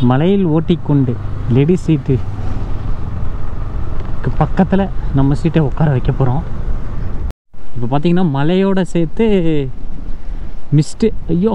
மலையில் ஓட்டிக்கொண்டு லேடிஸ் சீட்டு பக்கத்தில் நம்ம சீட்டை உட்கார வைக்க போகிறோம் இப்போ பார்த்தீங்கன்னா மலையோட சேர்த்து மிஸ்ட்டு ஐயோ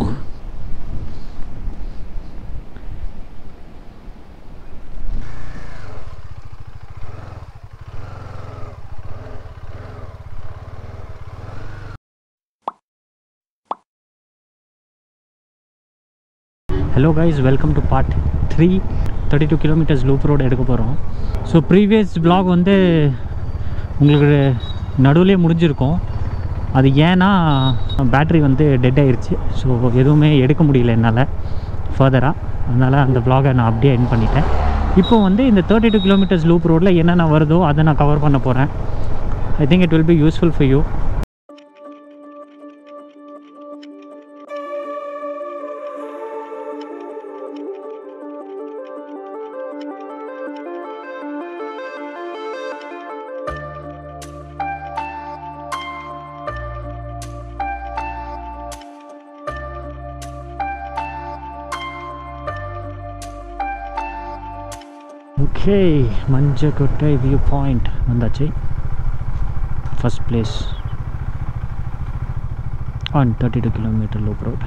hello guys welcome to part three thirty two kilometres loop road எடுக்க போகிறோம் ஸோ ப்ரீவியஸ் vlog வந்து உங்களுக்கு நடுவுலேயே முடிஞ்சிருக்கும் அது ஏன்னா பேட்ரி வந்து டெட் ஆயிருச்சு ஸோ எதுவுமே எடுக்க முடியல என்னால் ஃபர்தராக அதனால் அந்த vlog-அ நான் அப்படியே என் பண்ணிட்டேன் இப்போ வந்து இந்த தேர்ட்டி டூ கிலோமீட்டர்ஸ் லூப் ரோட்டில் என்னென்ன வருதோ அதை நான் கவர் பண்ண போகிறேன் I think it will be useful for you okay Manjakottai view point வந்தாச்சு first place on thirty two kilometre loop road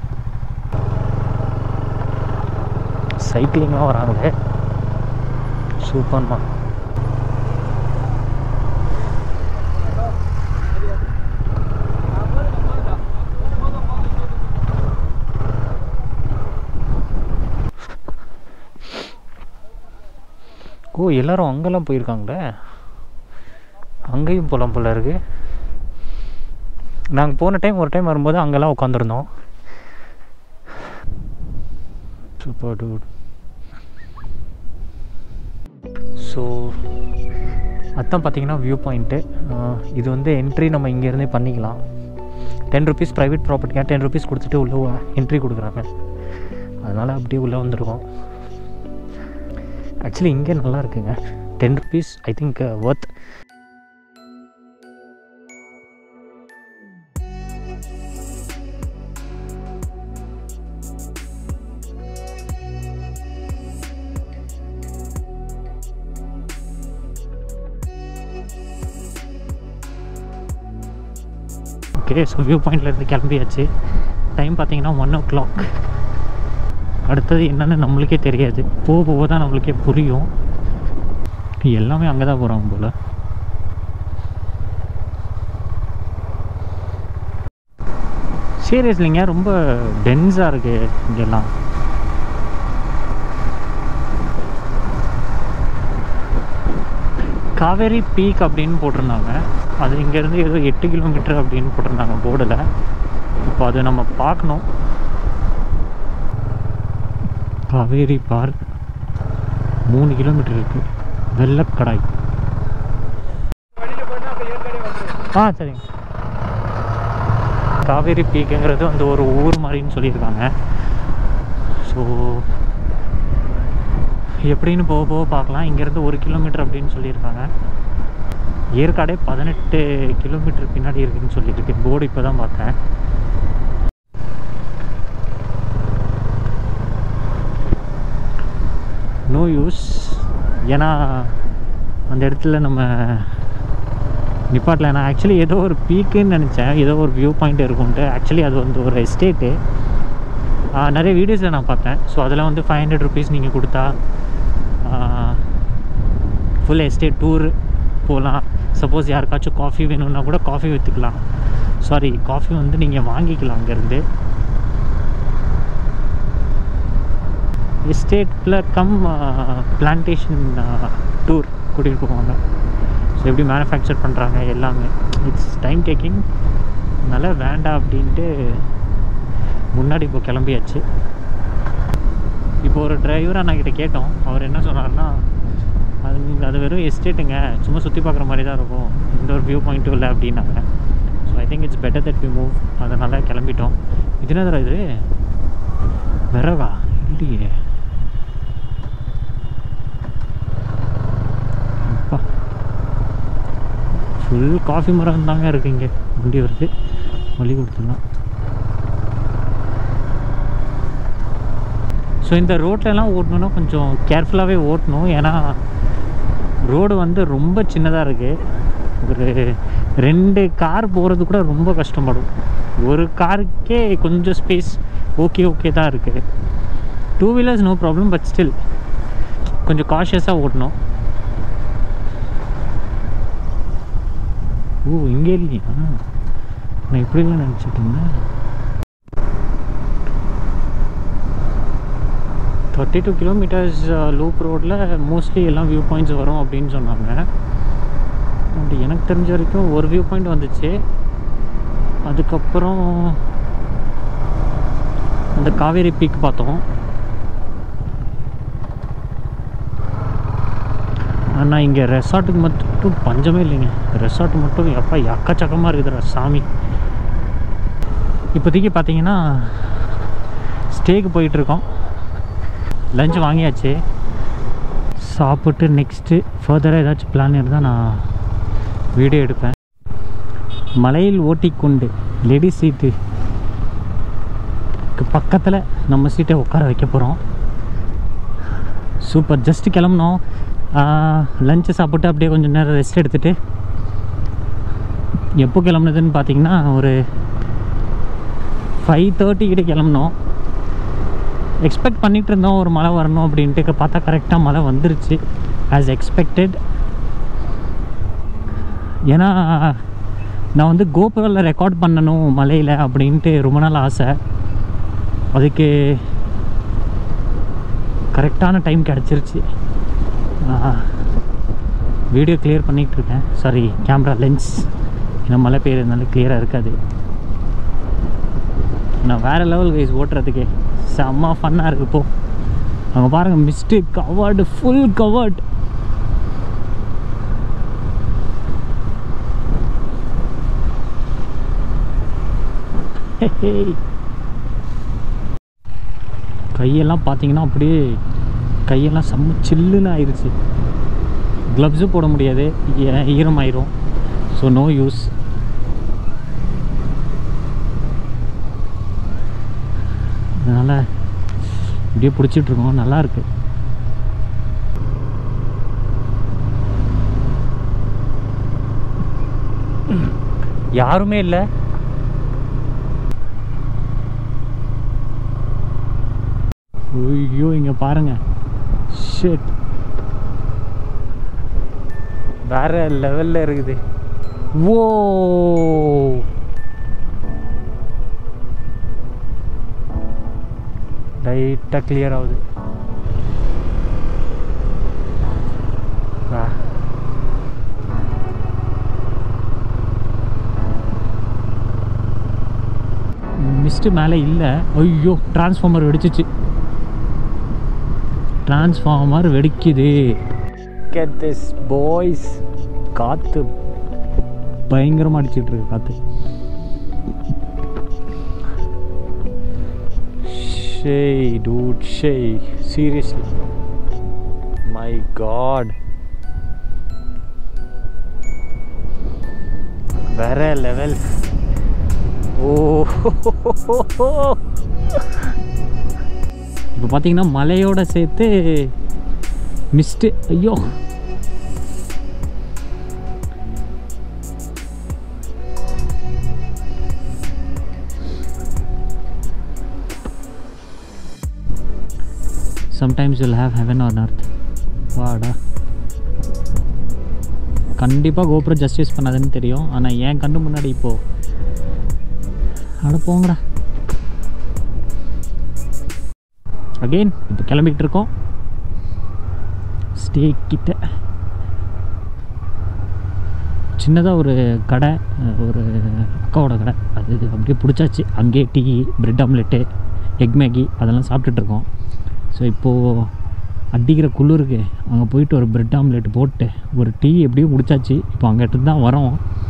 சைக்கிளிங்லாம் வராங்களே சூப்பர்மா ஓ எல்லாரும் அங்கெல்லாம் போயிருக்காங்களே அங்கேயும் போகலாம் போல இருக்கு நாங்கள் போன டைம் ஒரு டைம் வரும்போது அங்கெல்லாம் உட்காந்துருந்தோம் சூப்பர் டூட் ஸோ அதான் பார்த்தீங்கன்னா வியூ பாயிண்ட்டு இது வந்து என்ட்ரி நம்ம இங்கேருந்தே பண்ணிக்கலாம் டென் ருபீஸ் ப்ரைவேட் ப்ராப்பர்ட்டியாக டென் ருபீஸ் கொடுத்துட்டு உள்ளே என்ட்ரி கொடுக்குறாங்க அதனால் அப்படியே உள்ளே வந்திருக்கோம் ஆக்சுவலி இங்கே நல்லா இருக்குங்க ten rupees I think worth okay so view பாயிண்ட்லேருந்து கிளம்பியாச்சு டைம் பார்த்தீங்கன்னா ஒன் ஓ கிளாக் அடுத்தது என்னன்னு நம்மளுக்கே தெரியாது போக போக தான் நம்மளுக்கே புரியும் எல்லாமே அங்கே தான் போகிறாங்க போல் சீரியஸ்லிங்க ரொம்ப டென்ஸாக இருக்குது இங்கெல்லாம் காவேரி பீக் அப்படின்னு போட்டிருந்தாங்க அது இங்கேருந்து ஏதோ எட்டு கிலோமீட்டர் அப்படின்னு போட்டிருந்தாங்க போர்டில் இப்போ அது நம்ம பார்க்கணும் காவேரி பார்க் மூணு கிலோமீட்டர் இருக்கு வெள்ளக்கடாய் ஆ சரிங்க காவேரி பீக்குங்கிறது வந்து ஒரு ஊர் மாதிரின்னு சொல்லியிருக்காங்க ஸோ எப்படின்னு போக போக பார்க்கலாம் இங்கேருந்து ஒரு கிலோமீட்டர் அப்படின்னு சொல்லியிருக்காங்க ஏற்காடே பதினெட்டு கிலோமீட்டர் பின்னாடி இருக்குன்னு சொல்லியிருக்கு போர்டு இப்போ தான் பார்த்தேன் நோ யூஸ் ஏன்னா அந்த இடத்துல நம்ம நிப்பாட்டில் நான் ஆக்சுவலி ஏதோ ஒரு பீக்குன்னு நினச்சேன் ஏதோ ஒரு வியூ பாயிண்ட் இருக்கும்ட்டு ஆக்சுவலி அது வந்து ஒரு எஸ்டேட்டு நிறைய வீடியோஸில் நான் பார்த்தேன் ஸோ அதில் வந்து ஃபைவ் ஹண்ட்ரட் ருபீஸ் நீங்கள் கொடுத்தா ஃபுல் எஸ்டேட் டூர் போகலாம் சப்போஸ் யாருக்காச்சும் காஃபி வேணும்னா கூட காஃபி விற்றுக்கலாம் சாரி காஃபி வந்து நீங்கள் வாங்கிக்கலாம் அங்கேருந்து எஸ்டேட்டில் கம் பிளான்டேஷன் டூர் கூட்டிகிட்டு போவாங்க ஸோ எப்படி மேனுஃபேக்சர் பண்ணுறாங்க எல்லாமே இட்ஸ் டைம் டேக்கிங் அதனால் வேண்டாம் அப்படின்ட்டு முன்னாடி இப்போ கிளம்பியாச்சு இப்போ ஒரு டிரைவர் அண்ணாக்கிட்ட கேட்டோம் அவர் என்ன சொன்னார்னா அது அது வெறும் எஸ்டேட்டுங்க சும்மா சுற்றி பார்க்குற மாதிரி தான் இருக்கும் எந்த ஒரு வியூ பாயிண்ட்டும் இல்லை அப்படின்னாங்க so I think it's better that we move அதனால் கிளம்பிட்டோம் இது என்ன தடவை இது விறகா இல்லையே அப்பா ஃபுல் காஃபி மரம் தாங்க இருக்கு இங்கே வண்டி வருது வழி கொடுத்துடலாம் ஸோ இந்த ரோட்லலாம் ஓட்டணுன்னா கொஞ்சம் கேர்ஃபுல்லாகவே ஓட்டணும் ஏன்னா ரோடு வந்து ரொம்ப சின்னதாக இருக்குது ஒரு ரெண்டு கார் போகிறது கூட ரொம்ப கஷ்டப்படும் ஒரு காருக்கே கொஞ்சம் ஸ்பேஸ் ஓகே ஓகே தான் இருக்குது two wheelers no problem but still கொஞ்சம் காஷியஸாக ஓட்டணும் ஓ இங்கே இல்லையா நான் இப்படிலாம் நினச்சிட்டு இருந்தேன் தேர்ட்டி டூ கிலோமீட்டர்ஸ் லூப் ரோட்டில் மோஸ்ட்லி எல்லாம் வியூ பாயிண்ட்ஸ் வரும் அப்படின்னு சொன்னாங்க அண்ட் எனக்கு தெரிஞ்ச வரைக்கும் ஒரு வியூ பாயிண்ட் வந்துச்சு அதுக்கப்புறம் அந்த காவேரி பீக் பார்த்தோம் ஆனால் இங்கே ரெசார்ட்டுக்கு மட்டும் பஞ்சமே இல்லைங்க ரெசார்ட் மட்டும் எப்போ எக்கச்சக்கமாக இருக்குதுடா சாமி இப்போதைக்கு பார்த்தீங்கன்னா ஸ்டேக்கு போயிட்டுருக்கோம் லஞ்ச் வாங்கியாச்சு சாப்பிட்டு நெக்ஸ்ட்டு ஃபர்தராக ஏதாச்சும் பிளான் இருந்தால் நான் வீடியோ எடுப்பேன் மலையில் ஓட்டிக்கொண்டு லேடி சீட்டு பக்கத்தில் நம்ம சீட்டை உட்கார வைக்க போகிறோம் சூப்பர் ஜஸ்ட்டு கிளம்புனோம் லஞ்சு சாப்பிட்டு அப்படியே கொஞ்சம் நேரம் ரெஸ்ட் எடுத்துகிட்டு எப்போ கிளம்புனதுன்னு பார்த்தீங்கன்னா ஒரு ஃபைவ் தேர்ட்டி கிட்ட கிளம்புனோம் எக்ஸ்பெக்ட் பண்ணிகிட்டு இருந்தோம் ஒரு மழை வரணும் அப்படின்ட்டு பார்த்தா கரெக்டாக மழை வந்துருச்சு ஆஸ் எக்ஸ்பெக்டட் ஏன்னா நான் வந்து கோபுரில் ரெக்கார்ட் பண்ணணும் மலையில் அப்படின்ட்டு ரொம்ப நாள் ஆசை அதுக்கு கரெக்டான டைம் கிடச்சிருச்சு வீடியோ கிளியர் பண்ணிகிட்டு இருக்கேன் சாரி கேமரா லென்ஸ் ஏன்னா மழை பெய்யறதுனால கிளியராக இருக்காது நான் வேறு லெவல் கைஸ் ஓட்டுறதுக்கே செம்ம ஃபன்னாக இருக்குது இப்போ அங்கே பாருங்கள் மிஸ்டு கவர்டு ஃபுல் கவர்ட் கையெல்லாம் பார்த்தீங்கன்னா அப்படியே கையெல்லாம் செம்ம சில்லுன்னு ஆயிடுச்சு க்ளப்ஸும் போட முடியாது ஈ- ஈரமாயிரும் ஸோ நோ யூஸ் அதனால் இப்படியே பிடிச்சிட்டு இருக்கோம் நல்லா இருக்கு யாருமே இல்லை ஐயோ இங்க பாருங்க ஷிட் வேற லெவல்ல இருக்குது ஓ லைட்டாக கிளியர் ஆகுது வா. மிஸ்ட்டு மேலே இல்லை ஐயோ டிரான்ஸ்ஃபார்மர் வெடிச்சிச்சு டிரான்ஸ்ஃபார்மர் வெடிக்குது கெட் திஸ் பாய்ஸ் காற்று பயங்கரமாக அடிச்சிட்டு இருக்கு காற்று ஷேய் டூட் ஷேய் சீரியஸ்லி மை காட் வேற லெவல் ஓ இப்போ பார்த்தீங்கன்னா மலையோட சேர்த்து மிஸ்ட்டு ஐயோ sometimes will have heaven on earth வாடா கண்டிப்பாக கோபுரம் ஜஸ்டிஸ் பண்ணாதுன்னு தெரியும் ஆனால் என் கண்ணு முன்னாடி இப்போது அட போங்கடா அகெயின் இப்போ கிளம்பிக்கிட்டு இருக்கோம் ஸ்டே கிட்ட சின்னதாக ஒரு கடை அஹ், ஒரு அக்காவோட கடை அது அப்படியே பிடிச்சாச்சு அங்கேயே tea bread omelette egg Maggi அதெல்லாம் சாப்பிட்டுட்டு இருக்கோம் ஸோ இப்போது அடிக்கிற குளிருக்கு அங்கே போயிட்டு ஒரு பிரெட் ஆம்லெட் போட்டு ஒரு டீ எப்படியும் குடிச்சாச்சு இப்போ அங்கிட்டு தான் வரோம்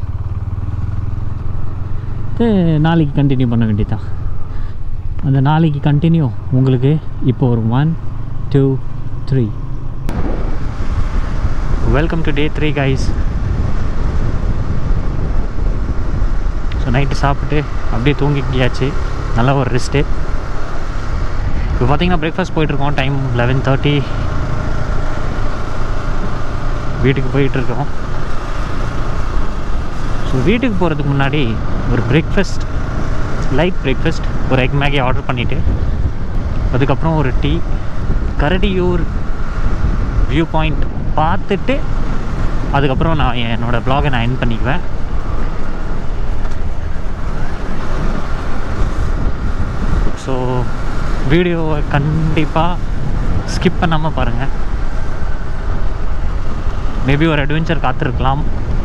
இது நாளைக்கு கண்டினியூ பண்ண வேண்டியதான் அந்த நாளைக்கு கண்டினியூ உங்களுக்கு இப்போ ஒரு one two three welcome to day three guys so night சாப்பிட்டு அப்படியே தூங்கிக்கியாச்சு நல்ல ஒரு ரெஸ்ட்டு இப்போ பார்த்தீங்கன்னா பிரேக்ஃபாஸ்ட் போயிட்டுருக்கோம் டைம் லெவன் தேர்ட்டி வீட்டுக்கு போயிட்டுருக்கோம் ஸோ வீட்டுக்கு போகிறதுக்கு முன்னாடி ஒரு பிரேக்ஃபாஸ்ட் லைட் பிரேக்ஃபாஸ்ட் ஒரு எக் மேகி ஆர்டர் பண்ணிவிட்டு அதுக்கப்புறம் ஒரு டீ கரடியூர் வியூ பாயிண்ட் பார்த்துட்டு அதுக்கப்புறம் நான் என்னோடய ப்ளாகை நான் என் பண்ணிக்குவேன் ஸோ வீடியோவை கண்டிப்பாக ஸ்கிப் பண்ணாமல் பாருங்கள் மேபி ஒரு அட்வென்ச்சர் காத்திருக்கலாம்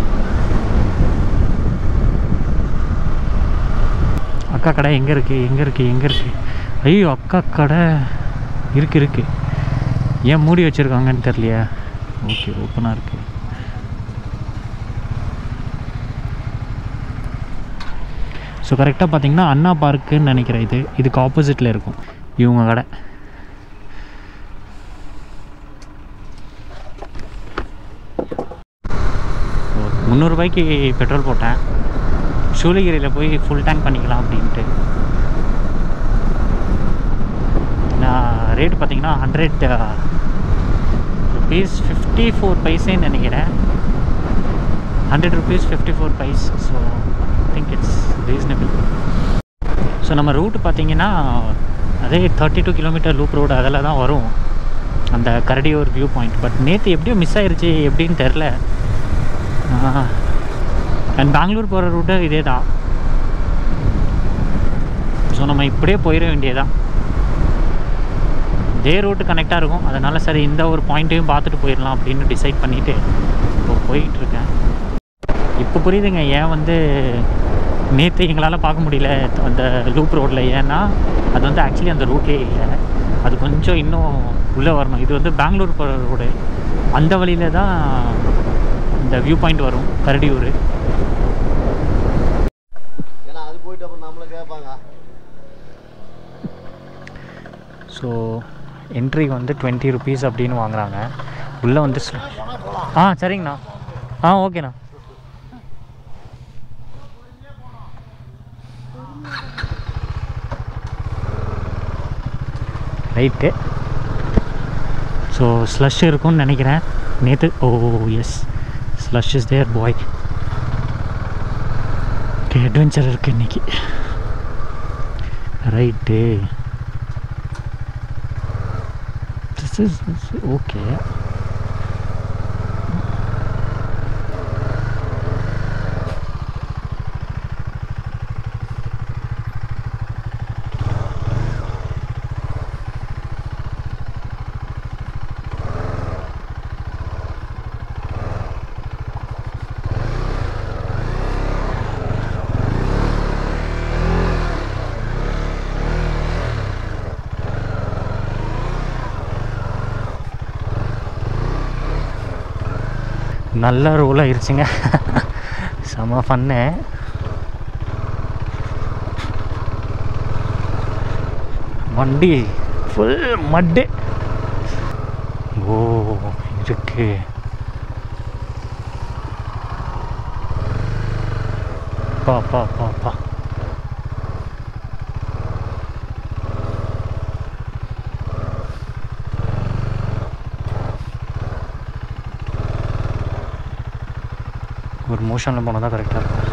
அக்கா கடை எங்கே இருக்குது எங்கே இருக்குது எங்கே இருக்குது ஐயோ அக்கா கடை இருக்கு இருக்கு ஏன் மூடி வச்சுருக்காங்கன்னு தெரியலையா ஓகே ஓப்பனாக இருக்குது ஸோ கரெக்டாக பார்த்தீங்கன்னா அண்ணா பார்க்குன்னு நினைக்கிறேன் இது இதுக்கு ஆப்போசிட்டில் இருக்கும் இவங்க கடை முந்நூறுபாய்க்கு பெட்ரோல் போட்டேன் சூளகிரியில் போய் ஃபுல் டேங்க் பண்ணிக்கலாம் அப்படின்ட்டு நான் ரேட் பார்த்தீங்கன்னா ஹண்ட்ரட் ருபீஸ் ஃபிஃப்டி ஃபோர் பைசேன்னு நினைக்கிறேன் hundred rupees fifty four paise so think it's reasonable so நம்ம ரூட் பார்த்தீங்கன்னா அதே thirty two kilometre loop road அதில் தான் வரும் அந்த கரடியூர் வியூ பாயிண்ட் பட் நேற்று எப்படியோ மிஸ் ஆயிருச்சு எப்படின்னு தெரில அண்ட் பெங்களூர் போகிற ரூட்டு இதே தான் ஸோ நம்ம இப்படியே போயிட வேண்டியதான் இதே ரூட்டு கனெக்டாக இருக்கும் அதனால் சரி இந்த ஒரு பாயிண்ட்டையும் பார்த்துட்டு போயிடலாம் அப்படின்னு டிசைட் பண்ணிவிட்டு இப்போ போயிட்டுருக்கேன் இப்போ புரியுதுங்க ஏன் வந்து நேற்று எங்களால் பார்க்க முடியல அந்த லூப் ரோட்டில் ஏன்னா அது வந்து ஆக்சுவலி அந்த ரூட்லேயே இல்லை அது கொஞ்சம் இன்னும் உள்ளே வரணும் இது வந்து பெங்களூர் போகிற ரோடு அந்த வழியில் தான் இந்த வியூ பாயிண்ட் வரும் கரடியூர் ஏன்னா அது போயிட்டு அப்புறம் நம்மளை கேட்பாங்க ஸோ என்ட்ரிக்கு வந்து டுவெண்ட்டி ருபீஸ் அப்படின்னு வாங்குறாங்க உள்ளே வந்து ஸ்ல- ஆ சரிங்கண்ணா ஆ ஓகேண்ணா ரைட்டு ஸோ ஸ்லஷ் இருக்கும்னு நினைக்கிறேன் நேற்று oh yes slush is there boy okay adventure இருக்குது இன்னைக்கு right this is this, okay நல்ல ரோல் ஆயிடுச்சுங்க செம ஃபன்னு வண்டி ஃபுல் மட்டு ஓ இருக்கு பா பா பா பா ஒரு மோஷனில் போனால் தான் கரெக்டாக இருக்கும்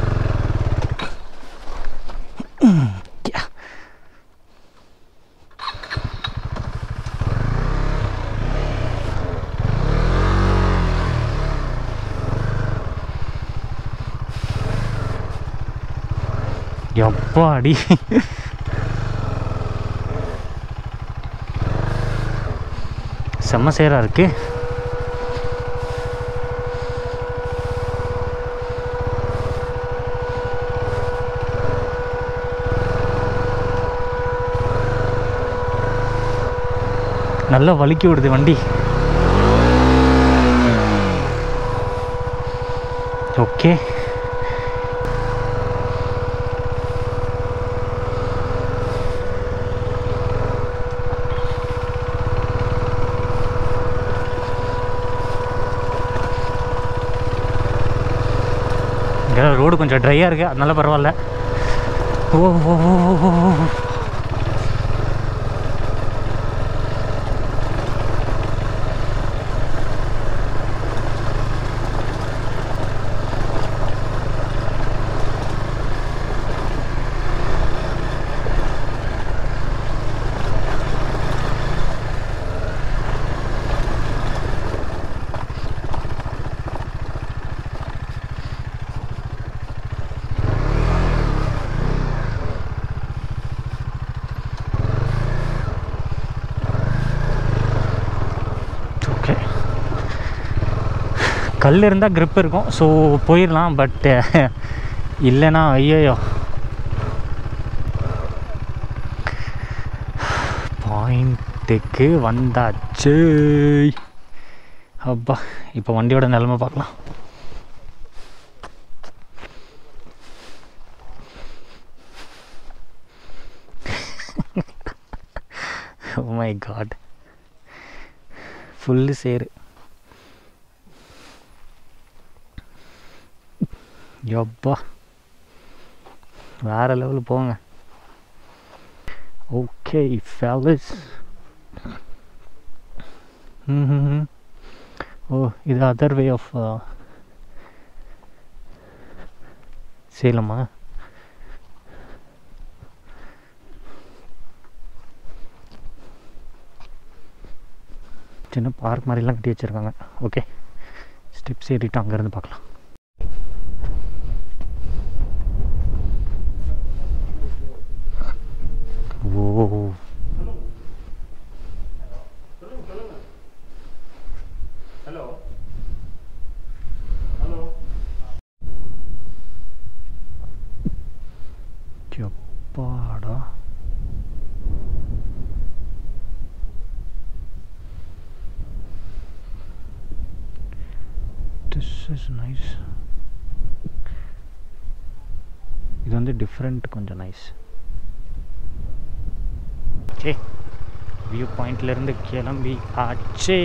Yeah. எப்பாடி செம்ம சேரா இருக்கு நல்லா வலிக்கி விடுது வண்டி ஓகே இங்கே ரோடு கொஞ்சம் ட்ரையாக இருக்குது அதனால பரவாயில்ல ஓ ஓ ஓ ஓ, ஓ ஓ கல் இருந்தால் grip இருக்கும் ஸோ போயிடலாம் பட் இல்லைன்னா ஐயோ பாயிண்ட்டுக்கு வந்தாச்சு அப்பா இப்போ வண்டியோட நிலமை பார்க்கலாம் ஓ மை காட் ஃபுல்லு சேரு யப்பா வேற லெவல் போங்க ஓகே ஃபேலஸ் ம் ஓ இது அதர் வே ஆஃப் சேலமா சின்ன பார்க் மாதிரிலாம் கட்டி வச்சுருக்காங்க ஓகே ஸ்டெப்ஸ் ஏறிட்டு அங்கேருந்து பார்க்கலாம் ஓ ஹலோ ஹலோ எப்பாடா திஸ் இஸ் நைஸ் இது வந்து டிஃப்ரெண்ட் கொஞ்சம் நைஸ் சே வியூ பாயிண்ட்லேருந்து கிளம்பி ஆச்சே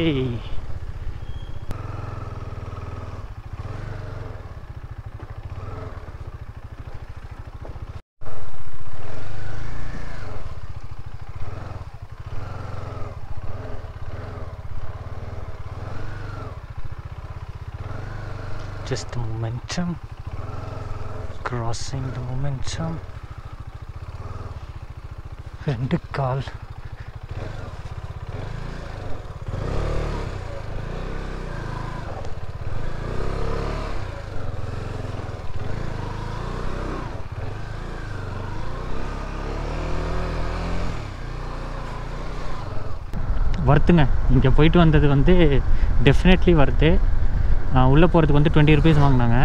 just the momentum crossing the momentum ரெண்டு கால் வர்த்துங்க இங்கே போயிட்டு வந்தது வந்து டெஃபினெட்லி வர்த்து உள்ளே போகிறதுக்கு வந்து டுவெண்ட்டி ருபீஸ் வாங்கினாங்க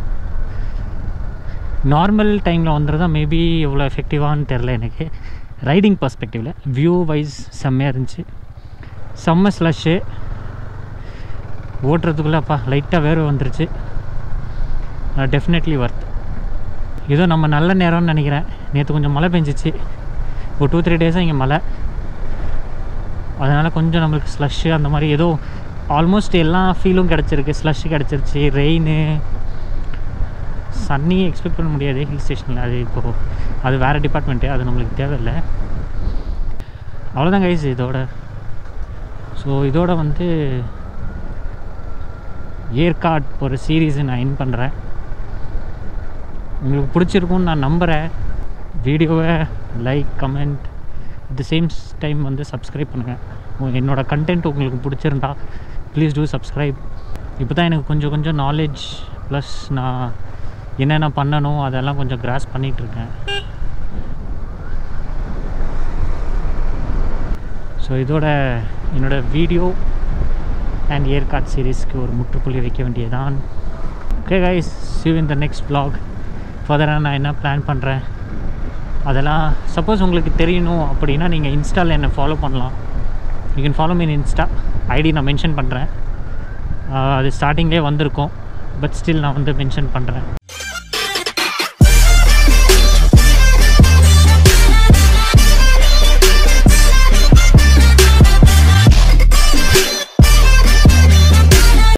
நார்மல் டைமில் வந்துருந்தா மேபி எவ்வளோ எஃபெக்டிவான்னு தெரில எனக்கு ரைடிங் பர்ஸ்பெக்டிவில் வியூ வைஸ் செம்மையாக இருந்துச்சு செம்ம ஸ்லஷ்ஷு ஓட்டுறதுக்குள்ளேப்பா லைட்டாக வேர்வை வந்துருச்சு டெஃபினெட்லி ஒர்த் ஏதோ நம்ம நல்ல நேரம்னு நினைக்கிறேன் நேற்று கொஞ்சம் மழை பெஞ்சிச்சு ஒரு டூ த்ரீ டேஸாக இங்கே மழை அதனால் கொஞ்சம் நம்மளுக்கு ஸ்லஷ்ஷு அந்த மாதிரி ஏதோ ஆல்மோஸ்ட் எல்லா ஃபீலும் கிடச்சிருக்கு ஸ்லஷ் கிடச்சிருச்சு ரெயின் சன்னி எக்ஸ்பெக்ட் பண்ண முடியாது ஹில் ஸ்டேஷனில் அது இப்போது அது வேறு டிபார்ட்மெண்ட்டு அது நம்மளுக்கு தேவையில்லை அவ்வளோதான் கைஸ் இதோட ஸோ இதோட வந்து ஏற்காட் ஒரு சீரீஸை நான் என் பண்ணுறேன் உங்களுக்கு பிடிச்சிருக்கும்னு நான் நம்புகிறேன் வீடியோவை like comment at the same time வந்து சப்ஸ்கிரைப் பண்ணுங்கள் என்னோடய கண்டென்ட் உங்களுக்கு பிடிச்சிருந்தா ப்ளீஸ் டூ சப்ஸ்கிரைப் இப்போ தான் எனக்கு கொஞ்சம் கொஞ்சம் நாலேஜ் ப்ளஸ் நான் என்னென்ன பண்ணணும் அதெல்லாம் கொஞ்சம் கிராஸ் பண்ணிகிட்ருக்கேன் ஸோ இதோட என்னோடய வீடியோ அண்ட் ஏர்காட் சீரீஸ்க்கு ஒரு முற்றுப்புள்ளி வைக்க வேண்டியதான் okay guys see you in the next vlog ஃபர்தராக நான் என்ன பிளான் பண்ணுறேன் அதெல்லாம் சப்போஸ் உங்களுக்கு தெரியணும் அப்படின்னா நீங்கள் இன்ஸ்டாவில் என்னை ஃபாலோ பண்ணலாம் you can follow me in Insta ID நான் மென்ஷன் பண்ணுறேன் அது ஸ்டார்டிங்லேயே வந்திருக்கும் பட் ஸ்டில் நான் வந்து மென்ஷன் பண்ணுறேன்